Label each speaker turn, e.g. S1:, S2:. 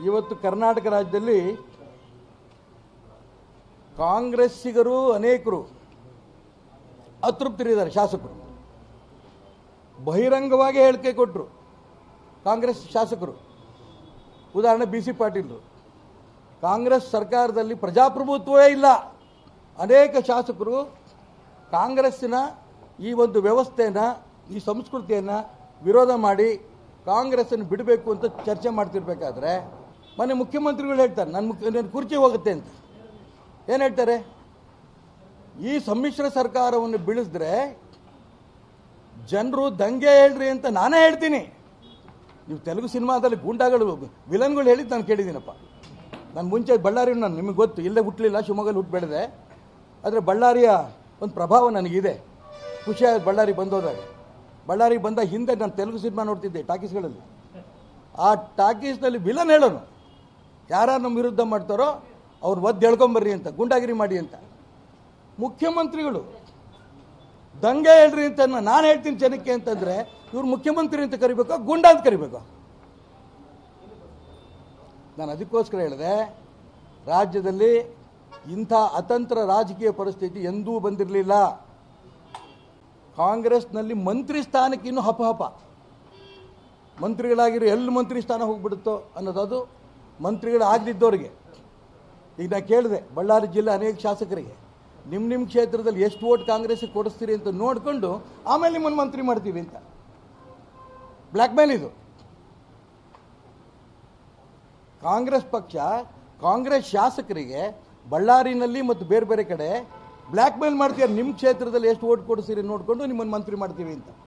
S1: ಇವತ್ತು ಕರ್ನಾಟಕ ರಾಜ್ಯದಲ್ಲಿ ಕಾಂಗ್ರೆಸ್ಸಿಗರು ಅನೇಕರು ಅತೃಪ್ತರಿದ್ದಾರೆ ಶಾಸಕರು ಬಹಿರಂಗವಾಗಿ ಹೇಳಿಕೆ ಕೊಟ್ಟರು ಕಾಂಗ್ರೆಸ್ ಶಾಸಕರು ಉದಾಹರಣೆ ಬಿ ಸಿ ಪಾಟೀಲ್ರು ಕಾಂಗ್ರೆಸ್ ಸರ್ಕಾರದಲ್ಲಿ ಪ್ರಜಾಪ್ರಭುತ್ವವೇ ಇಲ್ಲ ಅನೇಕ ಶಾಸಕರು ಕಾಂಗ್ರೆಸ್ಸಿನ ಈ ಒಂದು ವ್ಯವಸ್ಥೆಯನ್ನು ಈ ಸಂಸ್ಕೃತಿಯನ್ನು ವಿರೋಧ ಮಾಡಿ ಕಾಂಗ್ರೆಸ್ಸನ್ನು ಬಿಡಬೇಕು ಅಂತ ಚರ್ಚೆ ಮಾಡ್ತಿರ್ಬೇಕಾದ್ರೆ ಮೊನ್ನೆ ಮುಖ್ಯಮಂತ್ರಿಗಳು ಹೇಳ್ತಾರೆ ನನ್ನ ಮುಖ್ಯ ನನ್ನ ಕುರ್ಚಿ ಹೋಗುತ್ತೆ ಅಂತ ಏನು ಹೇಳ್ತಾರೆ ಈ ಸಮ್ಮಿಶ್ರ ಸರ್ಕಾರವನ್ನು ಬೀಳಿಸಿದ್ರೆ ಜನರು ದಂಗೆ ಹೇಳ್ರಿ ಅಂತ ನಾನೇ ಹೇಳ್ತೀನಿ ನೀವು ತೆಲುಗು ಸಿನಿಮಾದಲ್ಲಿ ಗೂಂಡಾಗಳು ವಿಲನ್ಗಳು ಹೇಳಿದ್ದು ನಾನು ಕೇಳಿದ್ದೀನಪ್ಪ ನಾನು ಮುಂಚೆ ಬಳ್ಳಾರಿ ನಾನು ನಿಮಗೆ ಗೊತ್ತು ಇಲ್ಲೇ ಹುಟ್ಟಲಿಲ್ಲ ಶಿವಮೊಗ್ಗಲ್ಲಿ ಹುಟ್ಟು ಬೆಳೆದೆ ಆದರೆ ಬಳ್ಳಾರಿಯ ಒಂದು ಪ್ರಭಾವ ನನಗಿದೆ ಖುಷಿಯಾಗಿ ಬಳ್ಳಾರಿ ಬಂದೋದಾಗ ಬಳ್ಳಾರಿ ಬಂದ ಹಿಂದೆ ನಾನು ತೆಲುಗು ಸಿನಿಮಾ ನೋಡ್ತಿದ್ದೆ ಟಾಕೀಸ್ಗಳಲ್ಲಿ ಆ ಟಾಕೀಸ್ನಲ್ಲಿ ವಿಲನ್ ಹೇಳೋನು ಯಾರು ನಮ್ಮ ವಿರುದ್ಧ ಮಾಡ್ತಾರೋ ಅವ್ರು ಒದ್ದು ಹೇಳ್ಕೊಂಬರ್ರಿ ಅಂತ ಗುಂಡಾಗಿರಿ ಮಾಡಿ ಅಂತ ಮುಖ್ಯಮಂತ್ರಿಗಳು ದಂಗೆ ಹೇಳ್ರಿ ಅಂತ ನಾನು ಹೇಳ್ತೀನಿ ಜನಕ್ಕೆ ಅಂತಂದ್ರೆ ಇವ್ರು ಮುಖ್ಯಮಂತ್ರಿ ಅಂತ ಕರಿಬೇಕು ಗುಂಡ ಅಂತ ಕರಿಬೇಕು ನಾನು ಅದಕ್ಕೋಸ್ಕರ ಹೇಳಿದೆ ರಾಜ್ಯದಲ್ಲಿ ಇಂಥ ಅತಂತ್ರ ರಾಜಕೀಯ ಪರಿಸ್ಥಿತಿ ಎಂದೂ ಬಂದಿರಲಿಲ್ಲ ಕಾಂಗ್ರೆಸ್ನಲ್ಲಿ ಮಂತ್ರಿ ಸ್ಥಾನಕ್ಕೆ ಇನ್ನೂ ಹಪಹಪ ಮಂತ್ರಿಗಳಾಗಿರೋ ಎಲ್ಲಿ ಮಂತ್ರಿ ಸ್ಥಾನ ಹೋಗ್ಬಿಡುತ್ತೋ ಅನ್ನೋದು ಮಂತ್ರಿಗಳಾಗದಿದ್ದವರಿಗೆ ಈಗ ನಾ ಕೇಳಿದೆ ಬಳ್ಳಾರಿ ಜಿಲ್ಲೆ ಅನೇಕ ಶಾಸಕರಿಗೆ ನಿಮ್ಮ ನಿಮ್ಮ ಕ್ಷೇತ್ರದಲ್ಲಿ ಎಷ್ಟು ಓಟ್ ಕಾಂಗ್ರೆಸ್ಗೆ ಕೊಡಿಸ್ತೀರಿ ಅಂತ ನೋಡಿಕೊಂಡು ಆಮೇಲೆ ನಿಮ್ಮನ್ನು ಮಂತ್ರಿ ಮಾಡ್ತೀವಿ ಅಂತ ಬ್ಲ್ಯಾಕ್ ಮೇಲ್ ಇದು ಕಾಂಗ್ರೆಸ್ ಪಕ್ಷ ಕಾಂಗ್ರೆಸ್ ಶಾಸಕರಿಗೆ ಬಳ್ಳಾರಿನಲ್ಲಿ ಮತ್ತು ಬೇರೆ ಬೇರೆ ಕಡೆ ಬ್ಲ್ಯಾಕ್ ಮೇಲ್ ಮಾಡ್ತೀರ ನಿಮ್ಮ ಕ್ಷೇತ್ರದಲ್ಲಿ ಎಷ್ಟು ಓಟ್ ಕೊಡಿಸ್ತೀರಿ ನೋಡಿಕೊಂಡು ನಿಮ್ಮನ್ನು ಮಂತ್ರಿ ಮಾಡ್ತೀವಿ ಅಂತ